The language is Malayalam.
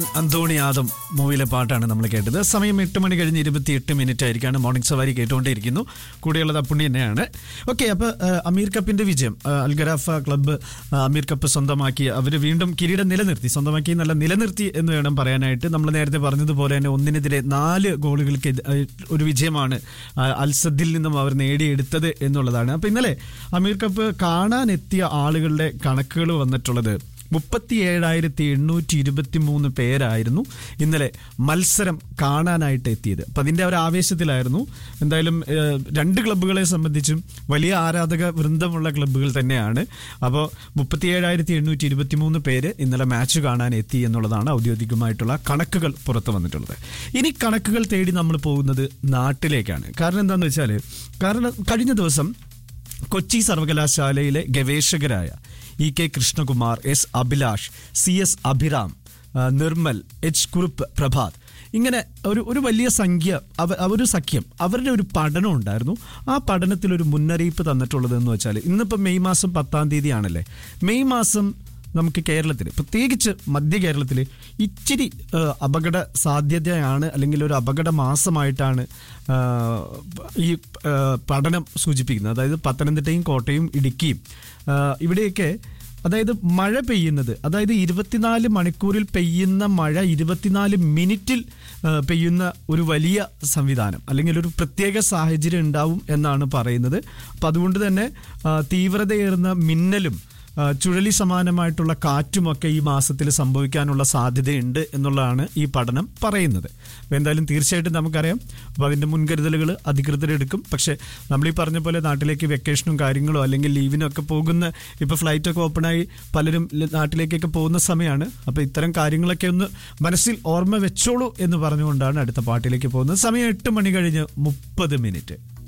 അന്തോണി ആദം മൂവിയിലെ പാട്ടാണ് നമ്മൾ കേട്ടത് സമയം എട്ട് മണി കഴിഞ്ഞ് ഇരുപത്തിയെട്ട് മിനിറ്റ് ആയിരിക്കാണ് മോർണിംഗ് സവാരി കേട്ടുകൊണ്ടേയിരിക്കുന്നു കൂടെയുള്ളത് അപ്പുണ്ണി തന്നെയാണ് ഓക്കെ അപ്പോൾ അമീർ കപ്പിന്റെ വിജയം ആ, അൽഗരാഫ ക്ലബ്ബ് ആ, അമീർ കപ്പ് സ്വന്തമാക്കി അവർ വീണ്ടും കിരീടം നിലനിർത്തി സ്വന്തമാക്കി എന്നല്ല നിലനിർത്തി എന്ന് വേണം പറയാനായിട്ട് നമ്മൾ നേരത്തെ പറഞ്ഞതുപോലെ തന്നെ ഒന്നിനെതിരെ നാല് ഗോളുകൾക്ക് എതി- ആ, ഒരു വിജയമാണ് ആ, അൽസദിൽ നിന്നും അവർ നേടിയെടുത്തത് എന്നുള്ളതാണ് അപ്പോൾ ഇന്നലെ അമീർ കപ്പ് കാണാനെത്തിയ ആളുകളുടെ കണക്കുകൾ വന്നിട്ടുള്ളത് മുപ്പത്തി ഏഴായിരത്തി എണ്ണൂറ്റി ഇരുപത്തി മൂന്ന് പേരായിരുന്നു ഇന്നലെ മത്സരം കാണാനായിട്ട് എത്തിയത് അപ്പം അതിൻ്റെ ഒരു ആവേശത്തിലായിരുന്നു എന്തായാലും ഏഹ്, രണ്ട് ക്ലബ്ബുകളെ സംബന്ധിച്ചും വലിയ ആരാധക വൃന്ദമുള്ള ക്ലബ്ബുകൾ തന്നെയാണ് അപ്പോൾ മുപ്പത്തി ഏഴായിരത്തി എണ്ണൂറ്റി ഇരുപത്തി മൂന്ന് പേര് ഇന്നലെ മാച്ച് കാണാൻ എത്തി എന്നുള്ളതാണ് ഔദ്യോഗികമായിട്ടുള്ള കണക്കുകൾ പുറത്തു വന്നിട്ടുള്ളത് ഇനി കണക്കുകൾ തേടി നമ്മൾ പോകുന്നത് നാട്ടിലേക്കാണ് കാരണം എന്താണെന്ന് വെച്ചാൽ കാരണം കഴിഞ്ഞ ദിവസം കൊച്ചി സർവകലാശാലയിലെ ഗവേഷകരായ E K Krishnakumar S Abhilash C S Abhiram ആ, നിർമ്മൽ എച്ച് കുറുപ്പ് പ്രഭാത് ഇങ്ങനെ ഒരു ഒരു വലിയ സംഖ്യ അവ ഒരു സഖ്യം അവരുടെ ഒരു പഠനം ഉണ്ടായിരുന്നു ആ പഠനത്തിൽ ഒരു മുന്നറിയിപ്പ് തന്നിട്ടുള്ളത് എന്ന് വെച്ചാൽ ഇന്നിപ്പോൾ മെയ് മാസം പത്താം തീയതി ആണല്ലേ മെയ് മാസം നമുക്ക് കേരളത്തിൽ പ്രത്യേകിച്ച് മധ്യ കേരളത്തിൽ ഇച്ചിരി ആ, അപകട സാധ്യതയാണ് അല്ലെങ്കിൽ ഒരു അപകട മാസമായിട്ടാണ് ആ, ഈ ആ, പഠനം സൂചിപ്പിക്കുന്നത് അതായത് പത്തനംതിട്ടയും കോട്ടയും ഇടുക്കിയും ആ, ഇവിടെയൊക്കെ അതായത് മഴ പെയ്യുന്നത് അതായത് ഇരുപത്തിനാല് മണിക്കൂറിൽ പെയ്യുന്ന മഴ ഇരുപത്തിനാല് മിനിറ്റിൽ ആ, പെയ്യുന്ന ഒരു വലിയ സംവിധാനം അല്ലെങ്കിൽ ഒരു പ്രത്യേക സാഹചര്യം ഉണ്ടാവും എന്നാണ് പറയുന്നത് അപ്പം അതുകൊണ്ട് തന്നെ ആ, തീവ്രതയേറുന്ന മിന്നലും ആ, ചുഴലി സമാനമായിട്ടുള്ള കാറ്റുമൊക്കെ ഈ മാസത്തിൽ സംഭവിക്കാനുള്ള സാധ്യതയുണ്ട് എന്നുള്ളതാണ് ഈ പഠനം പറയുന്നത് അപ്പോൾ എന്തായാലും തീർച്ചയായിട്ടും നമുക്കറിയാം അപ്പോൾ അതിൻ്റെ മുൻകരുതലുകൾ അധികൃതരെടുക്കും പക്ഷേ നമ്മൾ ഈ പറഞ്ഞ പോലെ നാട്ടിലേക്ക് വെക്കേഷനും കാര്യങ്ങളോ അല്ലെങ്കിൽ ലീവിനൊക്കെ പോകുന്ന ഇപ്പോൾ ഫ്ലൈറ്റൊക്കെ ഓപ്പണായി പലരും ല- നാട്ടിലേക്കൊക്കെ പോകുന്ന സമയമാണ് അപ്പോൾ ഇത്തരം കാര്യങ്ങളൊക്കെ ഒന്ന് മനസ്സിൽ ഓർമ്മ വെച്ചോളൂ എന്ന് പറഞ്ഞുകൊണ്ടാണ് അടുത്ത പാട്ടിലേക്ക് പോകുന്നത് സമയം എട്ട് മണി കഴിഞ്ഞ് മുപ്പത് മിനിറ്റ്